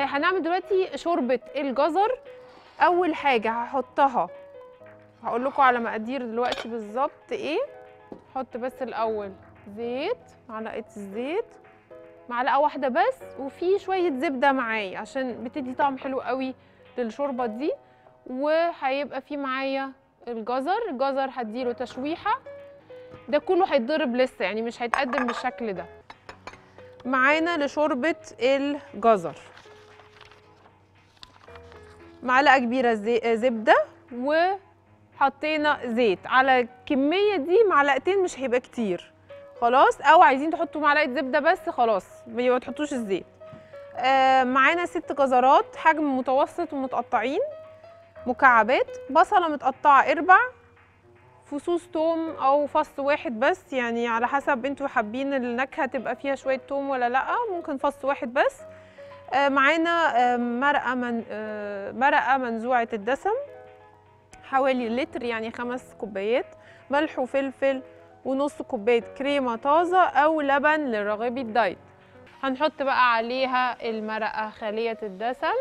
آه، هنعمل دلوقتي شوربه الجزر اول حاجه هحطها هقول لكم على مقادير دلوقتي بالظبط ايه حط بس الاول زيت معلقه الزيت معلقه واحده بس وفي شويه زبده معايا عشان بتدي طعم حلو قوي للشوربه دي وهيبقى في معايا الجزر الجزر هديله تشويحه ده كله هيتضرب لسه يعني مش هيتقدم بالشكل ده معانا لشوربه الجزر معلقه كبيره زي- زبده وحطينا زيت على الكميه دي معلقتين مش هيبقى كتير خلاص او عايزين تحطوا معلقه زبده بس خلاص ما تحطوش الزيت آه معانا ست جزرات حجم متوسط ومتقطعين مكعبات بصله متقطعه اربع فصوص توم او فص واحد بس يعني على حسب انتوا حابين النكهه تبقى فيها شويه توم ولا لا ممكن فص واحد بس آه، معانا آه، مرقه من آه، مرقه منزوعه الدسم حوالي لتر يعني خمس كوبايات ملح وفلفل ونص كوبايه كريمه طازه او لبن لراغبي الدايت هنحط بقى عليها المرقه خاليه الدسم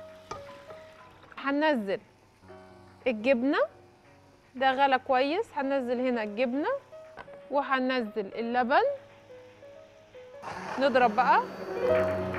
هننزل الجبنه ده غلى كويس هننزل هنا الجبنه وهننزل اللبن نضرب بقى